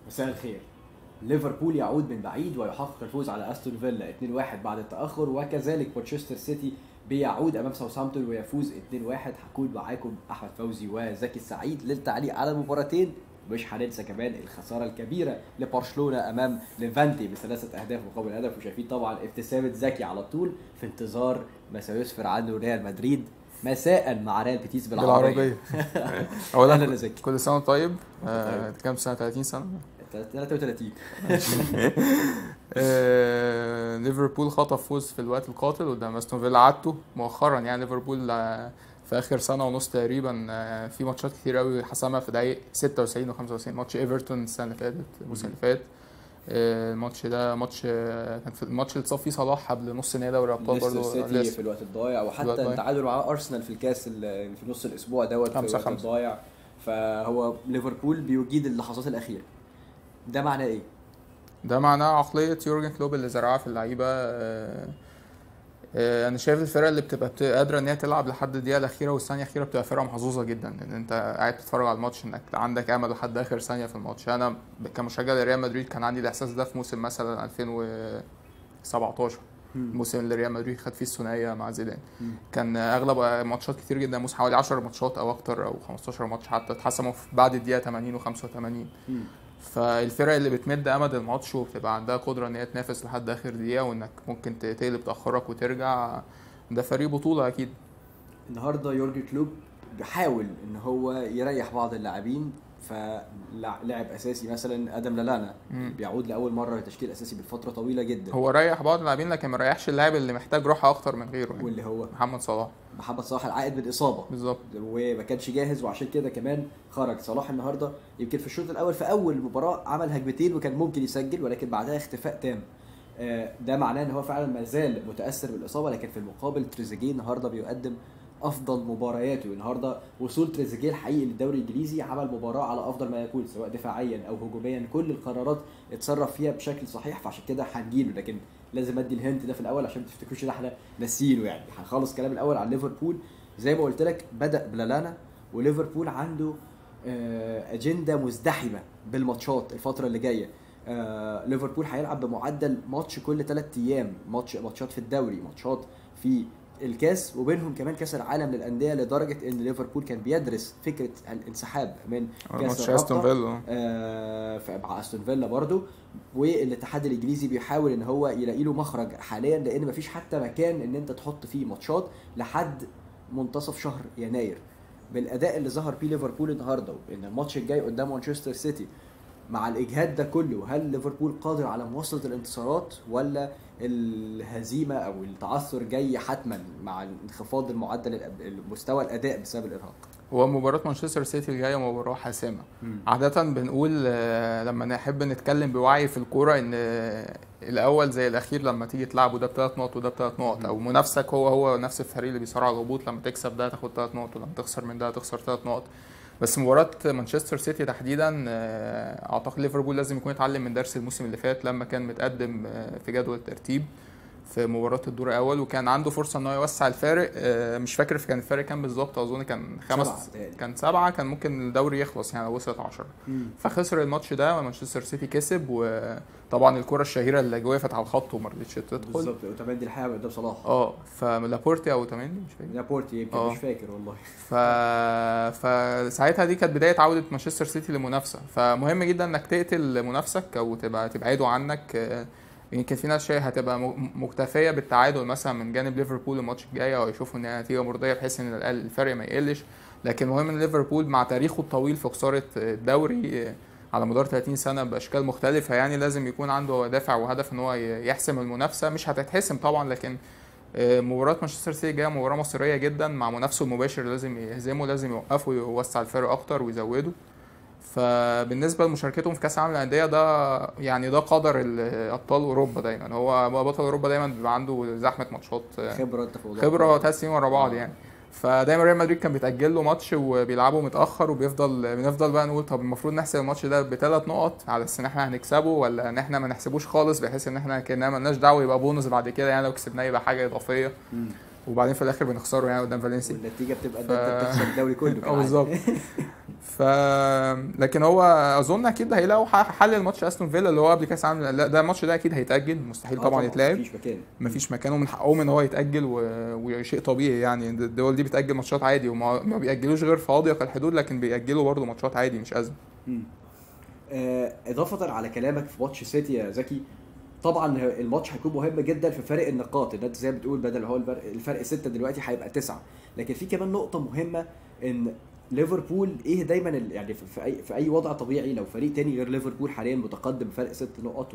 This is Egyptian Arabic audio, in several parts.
مساء الخير ليفربول يعود من بعيد ويحقق الفوز على استون فيلا 2-1 بعد التاخر وكذلك مانشستر سيتي بيعود امام ساوثهامبتون ويفوز 2-1 هكون معاكم احمد فوزي وزكي السعيد للتعليق على المباراتين مش هننسى كمان الخساره الكبيره لبرشلونه امام ليفانتي بثلاثه اهداف مقابل هدف وشايفين طبعا ابتسامه زكي على طول في انتظار ما سيسفر عنه ريال مدريد مساء مع ريال بيتيس بالعربيه بالعربيه أهلاً اولا يا زكي. كل سنه وأنت طيب آه، طيب. أنت كام سنه 30 سنه 33 آه، ليفربول خطف فوز في الوقت القاتل قدام استون فيلا عادته مؤخرا يعني ليفربول آه، في اخر سنه ونص تقريبا آه، في ماتشات كتير قوي حسمها في دقايق 96 و95 ماتش ايفرتون السنه اللي فاتت الموسم اللي فات آه، الماتش ده ماتش آه، كان في الماتش اللي اتصاب فيه صلاح قبل نص نهائي دوري الابطال ليستر برضه سيتي ليستر. في الوقت الضايع الوقت وحتى الضايع. التعادل مع ارسنال في الكاس ال- في نص الاسبوع دوت في خمسة الوقت خمسة. الضايع فهو ليفربول بيجيد اللحظات الاخيره ده معناه ايه؟ ده معناه عقلية يورجن كلوب اللي زرعها في اللعيبة آه، آه، أنا شايف الفرق اللي بتبقى بت- قادرة إن هي تلعب لحد الدقيقة الأخيرة والثانية الأخيرة بتبقى فرقة محظوظة جدا إن أنت قاعد تتفرج على الماتش إنك عندك أمل لحد آخر ثانية في الماتش أنا ب- كمشجع لريال مدريد كان عندي الإحساس ده في موسم مثلا 2017 الموسم اللي ريال مدريد خد فيه الثنائية مع زيدان مم. كان أغلب ماتشات كتير جدا موسم حوالي 10 ماتشات أو أكتر أو 15 ماتش حتى اتحسموا في- بعد الدقيقة 80 و85 مم. فالفرق اللي بتمد امد الماتش وبتبقى عندها قدره ان هي تنافس لحد اخر دقيقه وانك ممكن ت- تقلب تاخرك وترجع ده فريق بطوله اكيد النهارده يورجن كلوب بيحاول ان هو يريح بعض اللاعبين فلاعب اساسي مثلا ادم لالانا مم. بيعود لاول مره لتشكيل اساسي بفتره طويله جدا هو ريح بعض اللاعبين لكن ما ريحش اللاعب اللي محتاج راحه اكتر من غيره يعني. واللي هو محمد صلاح محمد صلاح العائد من اصابه بالظبط وما كانش جاهز وعشان كده كمان خرج صلاح النهارده يمكن في الشوط الاول في اول مباراه عمل هجمتين وكان ممكن يسجل ولكن بعدها اختفاء تام آه، ده معناه ان هو فعلا ما زال متاثر بالاصابه لكن في المقابل تريزيجيه النهارده بيقدم افضل مبارياته النهارده وصول تريزيجيه الحقيقي للدوري الانجليزي عمل مباراه على افضل ما يكون سواء دفاعيا او هجوميا كل القرارات اتصرف فيها بشكل صحيح فعشان كده هنجيله لكن لازم ادي الهنت ده في الاول عشان ما تفتكروش ان احنا ناسيينه يعني هنخلص كلام الاول عن ليفربول زي ما قلت لك بدا بلالانا وليفربول عنده آه، اجنده مزدحمه بالماتشات الفتره اللي جايه آه، ليفربول هيلعب بمعدل ماتش كل ثلاث ايام ماتش ماتشات في الدوري ماتشات في الكاس وبينهم كمان كاس العالم للانديه لدرجه ان ليفربول كان بيدرس فكره الانسحاب من كاس ماتش استون الرابطه فيلا آه، ف- مع استون فيلا برضو والاتحاد الانجليزي بيحاول ان هو يلاقي له مخرج حاليا لان مفيش حتى مكان ان انت تحط فيه ماتشات لحد منتصف شهر يناير بالاداء اللي ظهر بيه ليفربول النهارده ان الماتش الجاي قدام مانشستر سيتي مع الاجهاد ده كله هل ليفربول قادر على مواصله الانتصارات ولا الهزيمه او التعثر جاي حتما مع انخفاض المعدل المستوى الاداء بسبب الارهاق هو مباراة مانشستر سيتي الجاية مباراة حاسمة عادة بنقول آه، لما نحب نتكلم بوعي في الكورة ان آه، الاول زي الاخير لما تيجي تلعبه ده بثلاث نقط وده بثلاث نقط او منافسك هو هو نفس الفريق اللي بيصارع على الهبوط لما تكسب ده تاخد ثلاث نقط ولما تخسر من ده تخسر ثلاث نقط بس مباراة مانشستر سيتي تحديدا آه، اعتقد ليفربول لازم يكون اتعلم من درس الموسم اللي فات لما كان متقدم آه، في جدول الترتيب في مباراة الدور الأول وكان عنده فرصة إن هو يوسع الفارق آه، مش فاكر كان الفارق كام بالظبط أظن كان سبعة خمس بتهيألي. كان سبعة كان ممكن الدوري يخلص يعني لو وصلت 10 فخسر الماتش ده ومانشستر سيتي كسب وطبعا الكرة الشهيرة اللي وقفت على الخط وما رضتش تدخل بالظبط وتمدي الحقيقه قدام صلاح اه فلابورتي او تمندي مش فاكر لابورتي يمكن آه. مش فاكر والله ف... فساعتها دي كانت بدايه عوده مانشستر سيتي للمنافسه فمهم جدا انك تقتل منافسك او تبقى تبعده عنك آه، يمكن في ناس شايف هتبقى م- مكتفيه بالتعادل مثلا من جانب ليفربول الماتش الجاي او يشوفوا ان هي نتيجه مرضيه بحيث ان الأقل- الفرق ما يقلش لكن المهم ان ليفربول مع تاريخه الطويل في خساره الدوري آه، على مدار 30 سنه باشكال مختلفه يعني لازم يكون عنده دافع وهدف ان هو ي- يحسم المنافسه مش هتتحسم طبعا لكن آه، مباراة مانشستر سيتي جاية مباراة مصيرية جدا مع منافسه المباشر لازم يهزمه لازم يوقفه ويوسع الفرق أكتر ويزوده فبالنسبة لمشاركتهم في كأس العالم للأندية ده يعني ده قدر ال- أبطال أوروبا دايما هو بطل أوروبا دايما بيبقى عنده زحمة ماتشات آه، خبره انت في موضوع خبرة ثلاث سنين ورا بعض آه. يعني فدايما ريال مدريد كان بيتأجل له ماتش وبيلعبه متأخر وبيفضل بنفضل بقى نقول طب المفروض نحسب الماتش ده بثلاث نقط على اساس ان احنا هنكسبه ولا ان احنا ما نحسبوش خالص بحيث ان احنا كنا مالناش دعوه يبقى بونص بعد كده يعني لو كسبناه يبقى حاجه اضافيه مم. وبعدين في الاخر بنخسره يعني قدام فالنسيا والنتيجه بتبقى ف- ان انت بتخسر الدوري كله اه كالعادة. بالظبط ف لكن هو اظن اكيد هيلاقوا ح- حل الماتش استون فيلا اللي هو قبل كاس العالم لا ده الماتش ده اكيد هيتاجل مستحيل آه طبعا يتلعب مفيش مكان مفيش مكانه من حقهم ان هو يتاجل و... وشيء طبيعي يعني الدول دي بتاجل ماتشات عادي وما ما بيأجلوش غير في اضيق الحدود لكن بيأجلوا برضه ماتشات عادي مش ازمه مم. آه، اضافه على كلامك في ماتش سيتي يا زكي طبعا الماتش هيكون مهم جدا في فرق النقاط ان انت زي ما بتقول بدل هو الفرق, الفرق ستة دلوقتي هيبقى تسعة لكن في كمان نقطة مهمة ان ليفربول ايه دايما ال- يعني في- في اي في اي وضع طبيعي لو فريق تاني غير ليفربول حاليا متقدم بفرق ست نقط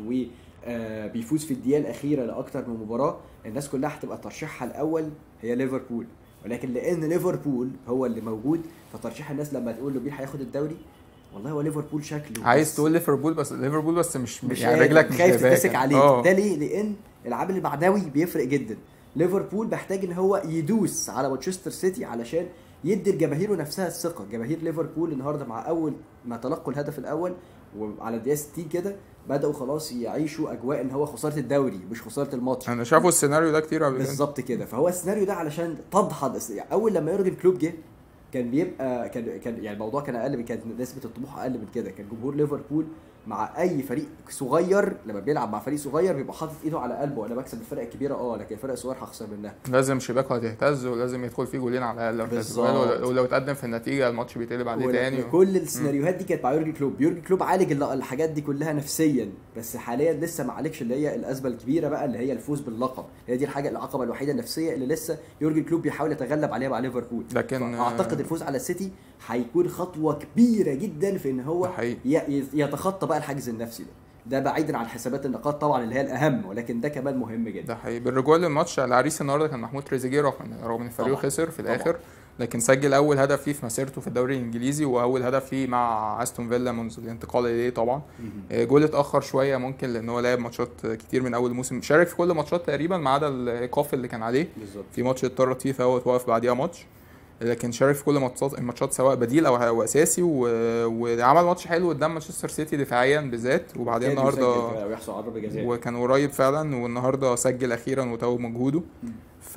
وبيفوز في الدقيقة الأخيرة لأكتر من مباراة الناس كلها هتبقى ترشيحها الأول هي ليفربول ولكن لأن ليفربول هو اللي موجود فترشيح الناس لما تقول له مين هياخد الدوري والله هو ليفربول شكله عايز بس- تقول ليفربول بس ليفربول بس مش, مش يعني قادر، رجلك مش خايف جايباك تتمسك يعني. عليه اه ده ليه لان العامل المعنوي بيفرق جدا ليفربول محتاج ان هو يدوس على مانشستر سيتي علشان يدي لجماهيره نفسها الثقه جماهير ليفربول النهارده مع اول ما تلقوا الهدف الاول وعلى الدقيقه 60 كده بداوا خلاص يعيشوا اجواء ان هو خساره الدوري مش خساره الماتش انا شافوا السيناريو ده كتير قبل كده بالظبط كده فهو السيناريو ده علشان تدحض يعني اول لما يورجن كلوب جه كان بيبقى كان كان يعني الموضوع كان اقل من كانت نسبه الطموح اقل من كده كان جمهور ليفربول مع اي فريق صغير لما بيلعب مع فريق صغير بيبقى حاطط ايده على قلبه انا بكسب الفرق الكبيره اه لكن الفرق الصغيره هخسر منها لازم شباكه هتهتز ولازم يدخل فيه جولين على الاقل لو كانت بالظبط. جوال، ولو- ولو اتقدم في النتيجه الماتش بيتقلب عليه تاني و... كل السيناريوهات دي كانت مع يورجن كلوب يورجن كلوب عالج الل- الحاجات دي كلها نفسيا بس حاليا لسه ما عالجش اللي هي الازمه الكبيره بقى اللي هي الفوز باللقب هي دي الحاجه العقبه الوحيده النفسيه اللي لسه يورجن كلوب بيحاول يتغلب عليها مع ليفربول لكن اعتقد الفوز على السيتي هيكون خطوه كبيره جدا في ان هو ده حقيقي. ي- ي- يتخطى بقى الحاجز النفسي ده ده بعيدا عن حسابات النقاط طبعا اللي هي الاهم ولكن ده كمان مهم جدا ده حقيقي بالرجوع للماتش العريس النهارده كان محمود تريزيجيه رغم ان رغم ان الفريق طبعاً. خسر في طبعاً. الاخر لكن سجل اول هدف ليه في مسيرته في الدوري الانجليزي واول هدف ليه مع استون فيلا منذ الانتقال اليه طبعا آه، جول اتاخر شويه ممكن لان هو لعب ماتشات كتير من اول الموسم شارك في كل ماتشات تقريبا ما عدا الايقاف اللي كان عليه بالظبط في ماتش اتطرد فيه فهو اتوقف بعديها ماتش لكن شارك في كل ماتشات الماتشات سواء بديل او او اساسي و... وعمل ماتش حلو قدام مانشستر سيتي دفاعيا بالذات وبعدين كان النهارده يسجل كمان أو يحصل على ضربه جزاء وكان قريب فعلا والنهارده سجل اخيرا وتوج مجهوده مم.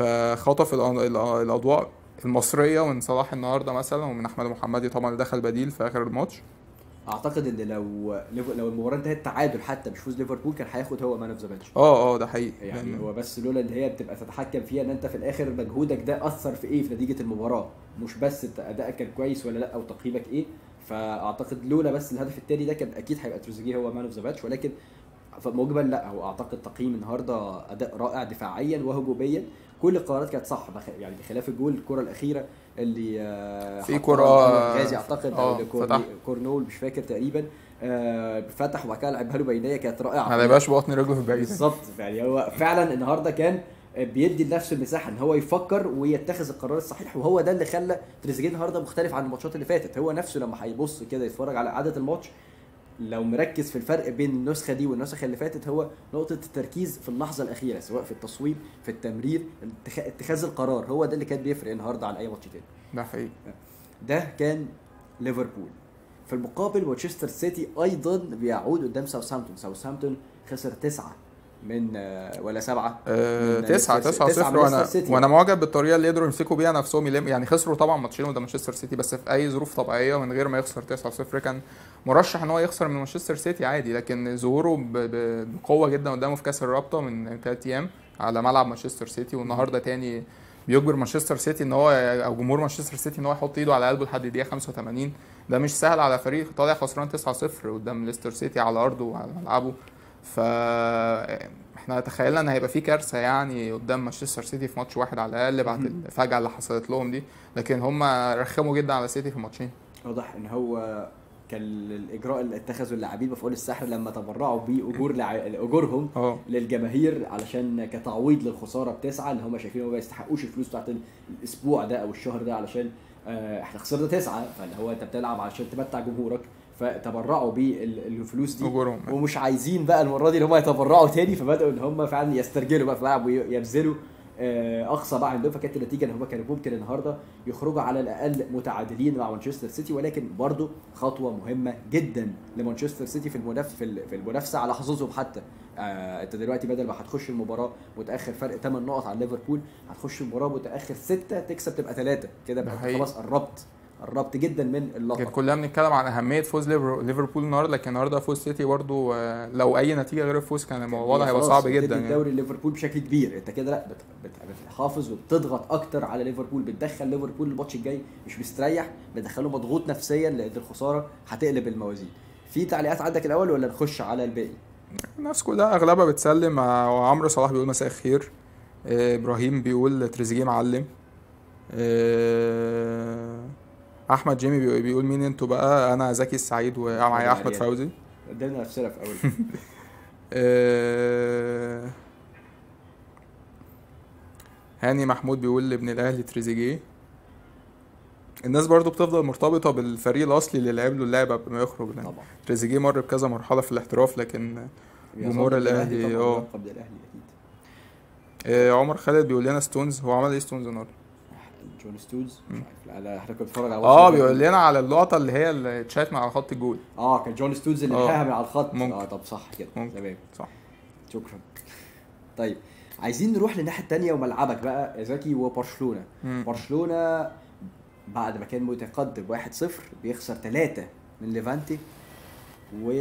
فخطف الأ- الأ- الاضواء المصريه من صلاح النهارده مثلا ومن احمد محمدي طبعا اللي دخل بديل في اخر الماتش اعتقد ان لو ليف- لو المباراه انتهت تعادل حتى مش فوز ليفربول كان هياخد هو مان اوف ذا ماتش اه اه ده حقيقي يعني لأن- هو بس لولا ان هي بتبقى تتحكم فيها ان انت في الاخر مجهودك ده اثر في ايه في نتيجه المباراه مش بس انت ادائك كان كويس ولا لا او تقييمك ايه فاعتقد لولا بس الهدف التاني ده كان اكيد هيبقى تروزيجيه هو مان اوف ذا ماتش ولكن فمجمل لا هو اعتقد تقييم النهارده اداء رائع دفاعيا وهجوميا كل القرارات كانت صح بخ- يعني بخلاف الجول الكره الاخيره اللي آه، في حطها كرة- محمد غازي اعتقد آه، او لكورني- فتح. كورنول مش فاكر تقريبا آه، فتح وبعد كده لعبها له بينيه كانت رائعه ما لعبهاش ببطن رجله في البعيد بالظبط يعني هو فعلا النهارده كان بيدي لنفسه المساحه ان هو يفكر ويتخذ القرار الصحيح وهو ده اللي خلى تريزيجيه النهارده مختلف عن الماتشات اللي فاتت هو نفسه لما هيبص كده يتفرج على اعاده الماتش لو مركز في الفرق بين النسخه دي والنسخه اللي فاتت هو نقطه التركيز في اللحظه الاخيره سواء في التصويب في التمرير اتخ- اتخاذ القرار هو ده اللي كان بيفرق النهارده عن اي ماتش تاني ده حقيقي ده كان ليفربول في المقابل مانشستر سيتي ايضا بيعود قدام ساوثهامبتون ساوثهامبتون خسر تسعة من آه، ولا سبعة آه، من تسعة ليستر- تسعة تسعة صفر من وانا ليستر سيتي. وانا معجب بالطريقه اللي قدروا يمسكوا بيها نفسهم يلم يعني خسروا طبعا ماتشين قدام مانشستر سيتي بس في اي ظروف طبيعيه من غير ما يخسر 9 0 كان مرشح ان هو يخسر من مانشستر سيتي عادي لكن ظهوره ب- ب- بقوه جدا قدامه في كاس الرابطه من ثلاث ايام على ملعب مانشستر سيتي والنهارده تاني بيجبر مانشستر سيتي ان هو او جمهور مانشستر سيتي ان هو يحط ايده على قلبه لحد الدقيقه 85 ده مش سهل على فريق طالع خسران 9 0 قدام ليستر سيتي على ارضه وعلى ملعبه ف احنا تخيلنا ان هيبقى في كارثه يعني قدام مانشستر سيتي في ماتش واحد على الاقل بعد الفجعه اللي حصلت لهم دي لكن هم رخموا جدا على سيتي في ماتشين واضح ان هو كان الاجراء اللي اتخذه اللاعبين مفعول السحر لما تبرعوا باجور لع... اجورهم اه للجماهير علشان كتعويض للخساره بتسعه اللي هم شايفين هم ما يستحقوش الفلوس بتاعت الاسبوع ده او الشهر ده علشان آه، احنا خسرنا تسعه فاللي هو انت بتلعب علشان تمتع جمهورك فتبرعوا بالفلوس دي اجورهم ومش عايزين بقى المره دي ان هم يتبرعوا تاني فبداوا ان هم فعلا يسترجلوا بقى في الملعب ويبذلوا آه، اقصى بقى عندهم فكانت النتيجه ان هم كانوا ممكن النهارده يخرجوا على الاقل متعادلين مع مانشستر سيتي ولكن برضه خطوه مهمه جدا لمانشستر سيتي في المنافسه في ال- في المنافسه على حظوظهم حتى آه انت دلوقتي بدل ما هتخش المباراه متاخر فرق 8 نقط عن ليفربول هتخش المباراه متاخر 6 تكسب تبقى 3 كده ده بقى حقيقي. خلاص قربت قربت جدا من كان اللقب كلنا بنتكلم عن اهميه فوز ليفر- ليفربول النهارده لكن النهارده فوز سيتي برضو آه، لو اي نتيجه غير الفوز كان الموضوع ده هيبقى خلاص صعب بتدي جدا يعني. الدوري ليفربول بشكل كبير انت كده لا بت- بت- بتحافظ وبتضغط اكتر على ليفربول بتدخل ليفربول الماتش الجاي مش مستريح بتدخله مضغوط نفسيا لان الخساره هتقلب الموازين في تعليقات عندك الاول ولا نخش على الباقي الناس كلها اغلبها بتسلم آه، وعمرو صلاح بيقول مساء الخير آه، ابراهيم بيقول تريزيجيه معلم آه، احمد جيمي بيقول- بيقول مين انتوا بقى انا زكي السعيد ومعايا احمد يعني. فوزي قدمنا نفسنا في اول آه، هاني محمود بيقول لابن الاهلي تريزيجيه الناس برضو بتفضل مرتبطة بالفريق الأصلي اللي لعب له اللعبة قبل ما يخرج لأن طبعا تريزيجيه مر بكذا مرحلة في الاحتراف لكن جمهور يظل الأهلي، طبعاً اه. لقب الاهلي اكيد آه، عمر خالد بيقول لنا ستونز هو عمل ايه ستونز النهارده؟ جون ستونز مش عارف لا احنا كنا بنتفرج على اه ماتش بيقول ليفربول. لنا على اللقطة اللي هي اللي اتشات مع خط الجول اه كان جون ستونز اللي اه. لحقها من على الخط ممكن. اه طب صح كده ممكن. تمام صح شكرا طيب عايزين نروح للناحيه الثانيه وملعبك بقى يا زكي وبرشلونه مم. برشلونه بعد ما كان متقدم 1-0 بيخسر 3 من ليفانتي و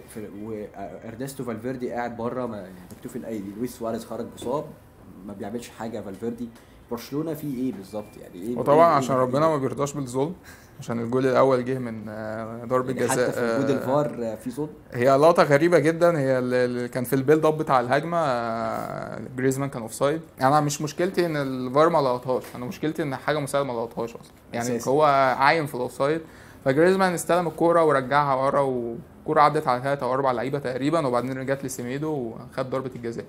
وارنستو فالفيردي قاعد بره ما يعني مكتوب في الايدي لويس سواريز خرج مصاب ما بيعملش حاجه فالفيردي برشلونه فيه ايه بالظبط يعني ايه وطبعا إيه- عشان إيه- ربنا ما بيرضاش بالظلم عشان الجول الاول جه من آه، ضربة يعني جزاء حتى في وجود آه، الفار آه، في صوت هي لقطة غريبة جدا هي اللي كان في البيلد اب بتاع الهجمة آه، جريزمان كان اوف سايد يعني انا مش مشكلتي ان الفار ما لقطهاش انا مشكلتي ان حاجة مساعدة ما لقطهاش اصلا يعني أساسي. هو عايم في الاوف سايد فجريزمان استلم الكورة ورجعها ورا والكورة عدت على ثلاثة او اربع لعيبة تقريبا وبعدين رجعت لسيميدو وخد ضربة الجزاء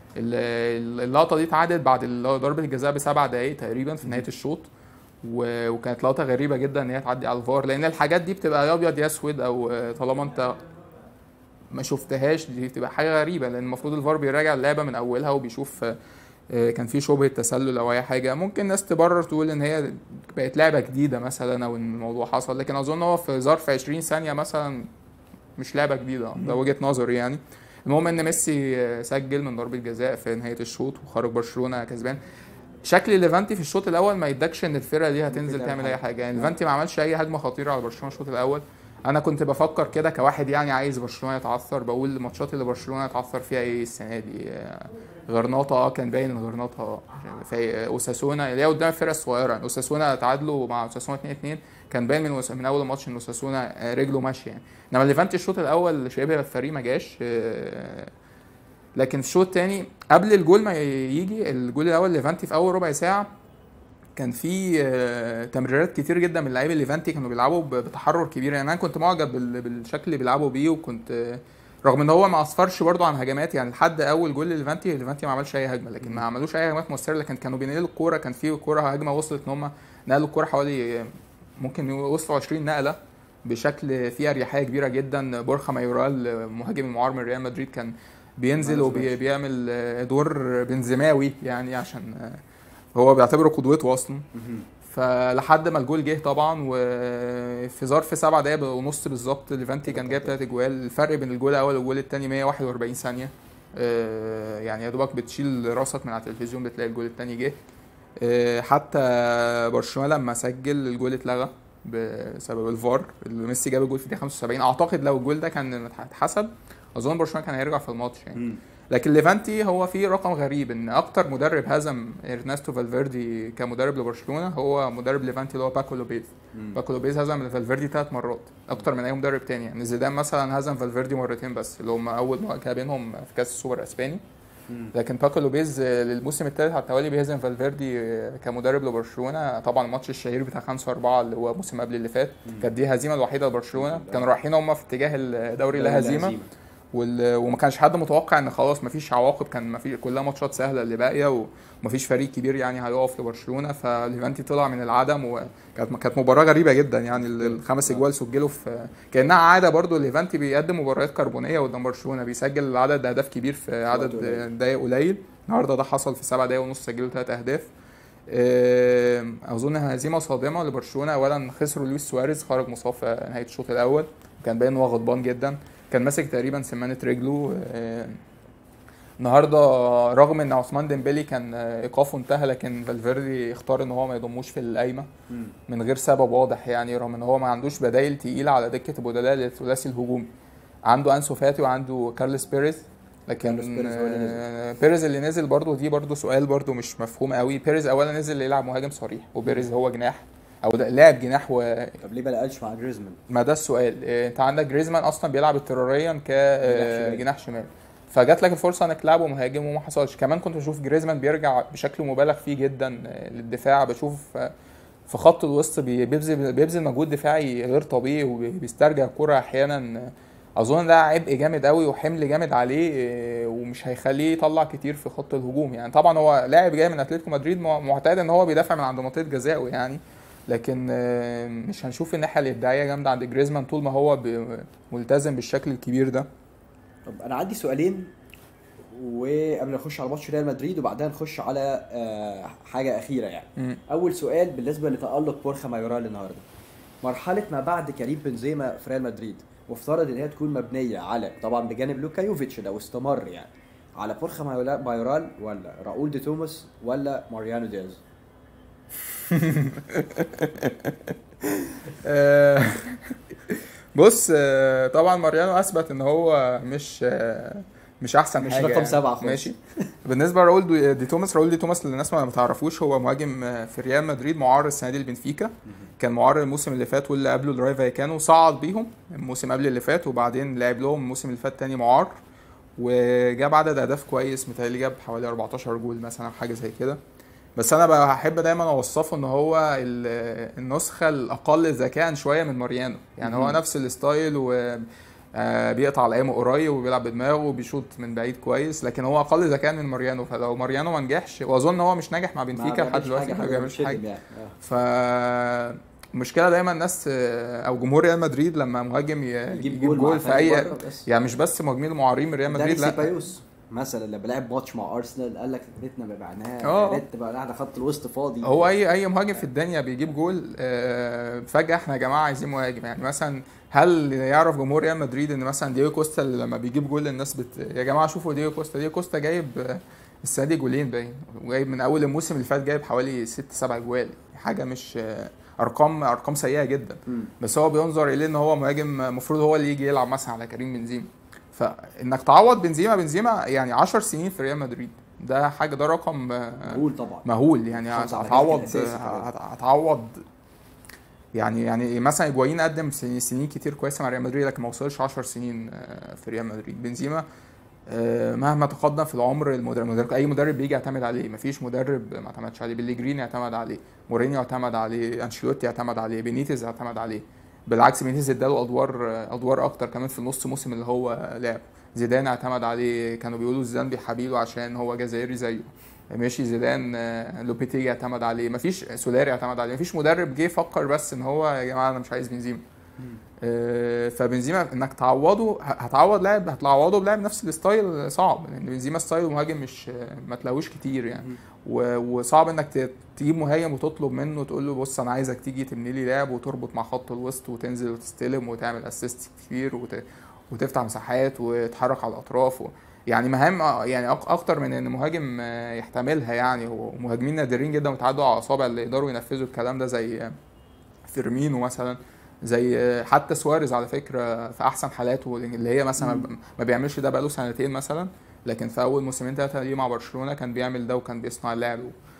ال- اللقطة دي اتعادت بعد ال- ضربة الجزاء بسبع دقايق تقريبا في نهاية الشوط و- وكانت لقطة غريبة جدا ان هي تعدي على الفار لان الحاجات دي بتبقى يا ابيض يا اسود او آه، طالما انت ما شفتهاش دي بتبقى حاجه غريبه لان المفروض الفار بيراجع اللعبه من اولها وبيشوف آه، آه، كان في شبهه تسلل او اي حاجه ممكن ناس تبرر تقول ان هي بقت لعبه جديده مثلا او ان الموضوع حصل لكن اظن هو في ظرف 20 ثانيه مثلا مش لعبه جديده ده وجهه نظري يعني المهم ان ميسي آه، سجل من ضربه جزاء في نهايه الشوط وخرج برشلونه كسبان شكل ليفانتي في الشوط الاول ما يدكش ان الفرقه دي هتنزل تعمل تعمل اي حاجة. حاجه يعني ليفانتي ما عملش اي هجمه خطيره على برشلونه الشوط الاول انا كنت بفكر كده كواحد يعني عايز برشلونه يتعثر بقول الماتشات اللي برشلونه يتعثر فيها ايه السنه دي آه، غرناطه اه كان باين ان غرناطه في اوساسونا اللي هي قدام الفرقه الصغيره يعني اوساسونا تعادلوا مع اوساسونا 2 2 كان باين من من اول الماتش ان اوساسونا آه، رجله ماشيه يعني انما ليفانتي الشوط الاول شبه الفريق ما جاش آه، لكن في الشوط الثاني قبل الجول ما يجي الجول الاول ليفانتي في اول ربع ساعه كان في آه، تمريرات كتير جدا من لعيبه ليفانتي كانوا بيلعبوا ب- بتحرر كبير يعني انا كنت معجب بال- بالشكل اللي بيلعبوا بيه وكنت آه، رغم ان هو ما اصفرش برضو عن هجمات يعني لحد اول جول ليفانتي ليفانتي ما عملش اي هجمه لكن ما عملوش اي هجمات مؤثره لكن كانوا بينقلوا الكوره كان في كوره هجمه وصلت ان هم نقلوا الكوره حوالي آه، ممكن يوصلوا 20 نقله بشكل فيه اريحيه كبيره جدا بورخا مايورال آه، مهاجم المعار من ريال مدريد كان بينزل ما نزلش. وبيعمل دور بنزيماوي يعني عشان آه، هو بيعتبره قدوته اصلا فلحد ما الجول جه طبعا وفي ظرف سبع دقايق ونص بالظبط ليفانتي كان جايب ثلاث اجوال الفرق بين الجول الاول والجول الثاني 141 ثانيه آه، يعني يا دوبك بتشيل راسك من على التلفزيون بتلاقي الجول الثاني جه آه، حتى برشلونه لما سجل الجول اتلغى بسبب الفار اللي ميسي جاب الجول في دقيقه 75 اعتقد لو الجول ده كان اتحسب اظن برشلونه كان هيرجع في الماتش يعني لكن ليفانتي هو في رقم غريب ان اكتر مدرب هزم ارنستو فالفيردي كمدرب لبرشلونه هو مدرب ليفانتي اللي هو باكو لوبيز باكو لوبيز هزم فالفيردي ثلاث مرات اكتر من اي مدرب تاني يعني زيدان مثلا هزم فالفيردي مرتين بس اللي هم اول مواجهه بينهم في كاس السوبر الاسباني لكن باكو لوبيز آه، للموسم الثالث على التوالي بيهزم فالفيردي آه، كمدرب لبرشلونه طبعا الماتش الشهير بتاع 5 4 اللي هو موسم قبل اللي فات كانت دي الهزيمه الوحيده لبرشلونه كانوا رايحين هم في اتجاه الدوري لا هزيمه وال... وما كانش حد متوقع ان خلاص مفيش عواقب كان مفيش كلها ماتشات سهله اللي باقيه ومفيش فريق كبير يعني هيقف لبرشلونه فليفانتي طلع من العدم وكانت كانت مباراه غريبه جدا يعني ال- الخمس اجوال سجلوا في كانها عاده برضو ليفانتي بيقدم مباريات كربونيه قدام برشلونه بيسجل عدد اهداف كبير في عدد قليل. دقائق قليل النهارده ده حصل في سبع دقايق ونص سجلوا ثلاث اهداف آه، اظن هزيمه صادمه لبرشلونه اولا خسروا لويس سواريز خرج مصاب في نهايه الشوط الاول كان باين ان هو غضبان جدا كان ماسك تقريبا سمانه رجله آه، النهارده رغم ان عثمان ديمبلي كان آه، ايقافه انتهى لكن فالفيردي اختار ان هو ما يضموش في القايمه مم. من غير سبب واضح يعني رغم ان هو ما عندوش بدايل تقيله على دكه البدلاء للثلاثي الهجومي عنده انسو فاتي وعنده كارلس بيريز لكن كارلوس بيريز هو اللي نزل. آه، بيريز اللي نزل برضه دي برضه سؤال برضه مش مفهوم قوي بيريز اولا نزل يلعب مهاجم صريح وبيريز هو جناح او ده لاعب جناح و طب ليه ما لقاش مع جريزمان ما ده السؤال إيه، انت عندك جريزمان اصلا بيلعب اضطراريا جناح شمال. كجناح شمال فجات لك الفرصه انك تلعبه مهاجم وما حصلش كمان كنت بشوف جريزمان بيرجع بشكل مبالغ فيه جدا آه، للدفاع بشوف آه، في خط الوسط بي- بيبذل بيبذل مجهود دفاعي غير طبيعي وبيسترجع الكرة احيانا اظن ده عبء جامد قوي وحمل جامد عليه آه، ومش هيخليه يطلع كتير في خط الهجوم يعني طبعا هو لاعب جاي من اتلتيكو مدريد مع- معتاد ان هو بيدافع من عند منطقه جزائه يعني لكن آه، مش هنشوف الناحيه الابداعيه جامده عند جريزمان طول ما هو ب- ملتزم بالشكل الكبير ده طب انا عندي سؤالين وقبل ما نخش على ماتش ريال مدريد وبعدها نخش على آه، حاجه اخيره يعني مم. اول سؤال بالنسبه لتالق بورخا مايورال النهارده مرحله ما بعد كريم بنزيما في ريال مدريد مفترض ان هي تكون مبنيه على طبعا بجانب لوكا يوفيتش لو استمر يعني على بورخا مايولا- مايورال ولا راؤول دي توماس ولا ماريانو دياز آه، بص آه، طبعا ماريانو اثبت ان هو مش آه، مش احسن مش حاجه رقم يعني. سبعة خالص. ماشي بالنسبه لراؤول دي دي توماس راؤول دي توماس اللي الناس ما ما تعرفوش هو مهاجم آه، في ريال مدريد معار السنه دي لبنفيكا كان معار الموسم اللي فات واللي قبله الراي فايكانو صعد بيهم الموسم قبل اللي فات وبعدين لعب لهم الموسم اللي فات تاني معار وجاب عدد اهداف كويس متهيألي جاب حوالي 14 جول مثلا حاجه زي كده بس انا بقى هحب دايما اوصفه ان هو ال- النسخه الاقل ذكاء شويه من ماريانو يعني هو مهم. نفس الستايل و آه، بيقطع الايام قريب وبيلعب بدماغه وبيشوط من بعيد كويس لكن هو اقل ذكاء من ماريانو فلو ماريانو ما نجحش واظن هو مش ناجح مع بنفيكا لحد دلوقتي ما بيعملش حاجه يعني. آه. فمشكله دايما الناس آه، او جمهور ريال مدريد لما مهاجم ي- يجيب يجيب جول مع جول في فريق اي بره بس. يعني مش بس مهاجمين المعارين من ريال داني مدريد لا سيبايوس مثلا لما لعب ماتش مع ارسنال قال لك يا ريتنا بعناها اه. يا ريت بقى قاعد خط الوسط فاضي هو اي اي مهاجم في الدنيا بيجيب جول آه، فجاه احنا يا جماعه عايزين مهاجم يعني مثلا هل يعرف جمهور ريال مدريد ان مثلا دييجو كوستا اللي لما بيجيب جول الناس بت... يا جماعه شوفوا دييجو كوستا دييجو كوستا جايب آه، السنه دي جولين باين وجايب من اول الموسم اللي فات جايب حوالي ست سبع جوال حاجه مش آه، ارقام ارقام سيئه جدا مم. بس هو بينظر اليه ان هو مهاجم المفروض هو اللي يجي يلعب مثلا على كريم بنزيما فانك تعوض بنزيما بنزيما يعني 10 سنين في ريال مدريد ده حاجه ده رقم آه، مقول طبعا مهول يعني خمسة على هتعوض الهدف الأساسي كمان. هت- هتعوض يعني يعني مثلا ايجوايين قدم سنين, سنين كتير كويسه مع ريال مدريد لكن ما وصلش 10 سنين آه، في ريال مدريد بنزيما آه، مهما تقدم في العمر المدرب, المدرب اي مدرب بيجي يعتمد عليه مفيش مدرب ما اعتمدش عليه بيليجريني اعتمد عليه مورينيو اعتمد عليه انشيلوتي اعتمد عليه بينيتز اعتمد عليه بالعكس بينيتز اداله ادوار آه، ادوار اكتر كمان في النص موسم اللي هو لعب زيدان اعتمد عليه كانوا بيقولوا زيدان بيحابيله عشان هو جزائري زيه ماشي زيدان آه، لوبيتيجي اعتمد عليه مفيش سولاري اعتمد عليه مفيش مدرب جه فكر بس ان هو يا جماعه انا مش عايز بنزيما آه، فبنزيما انك تعوضه ه- هتعوض لاعب هتعوضه بلاعب نفس الستايل صعب لان بنزيما ستايل مهاجم مش ما تلاقوش كتير يعني مم. و- وصعب انك ت- تجيب مهاجم وتطلب منه تقول له بص انا عايزك تيجي تبني لي لعب وتربط مع خط الوسط وتنزل وتستلم وتعمل اسيست كتير وت... وتفتح مساحات وتتحرك على الاطراف و... يعني مهام آه، يعني أك- اكتر من ان مهاجم آه، يحتملها يعني ومهاجمين نادرين جدا وتعدوا على اصابع اللي يقدروا ينفذوا الكلام ده زي آه، فيرمينو مثلا زي آه، حتى سواريز على فكره في احسن حالاته اللي هي مثلا مم. ما بيعملش ده بقاله سنتين مثلا لكن في اول موسمين ثلاثه ليه مع برشلونه كان بيعمل ده وكان بيصنع اللعب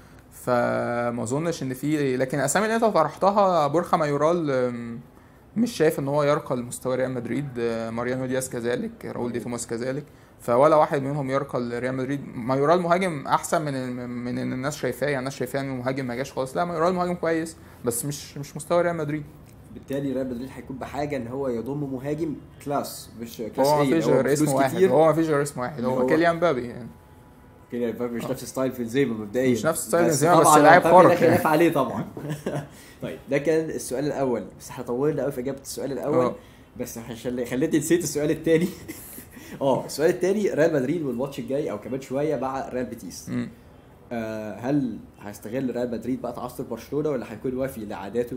فما اظنش ان في لكن الاسامي اللي انت طرحتها بورخا مايورال أم، مش شايف ان هو يرقى لمستوى ريال مدريد أه، ماريانو دياز كذلك راؤول دي توماس كذلك فولا واحد منهم يرقى لريال مدريد مايورال مهاجم احسن من من ان الناس شايفاه يعني الناس شايفاه انه مهاجم ما جاش خالص لا مايورال مهاجم كويس بس مش مش مستوى ريال مدريد بالتالي ريال مدريد هيكون بحاجه ان هو يضم مهاجم كلاس مش كلاس هو ما ايه فيش اللي هو غير اسم بفلوس واحد كتير. هو ما فيش غير اسم واحد هو هو- كيليان مبابي يعني كده مبابي مش نفس ستايل بنزيما مبدئيا مش نفس ستايل بس بنزيما، بس طبعاً لاعب مبابي خارق لا يعني. خلاف عليه طبعا طيب ده كان السؤال الاول بس احنا طولنا قوي في اجابه السؤال الاول اه. بس عشان خليتني نسيت السؤال الثاني اه السؤال الثاني ريال مدريد والماتش الجاي او كمان شويه مع ريال بيتيس مم. آه هل هيستغل ريال مدريد بقى تعثر برشلونه ولا هيكون وافي لعاداته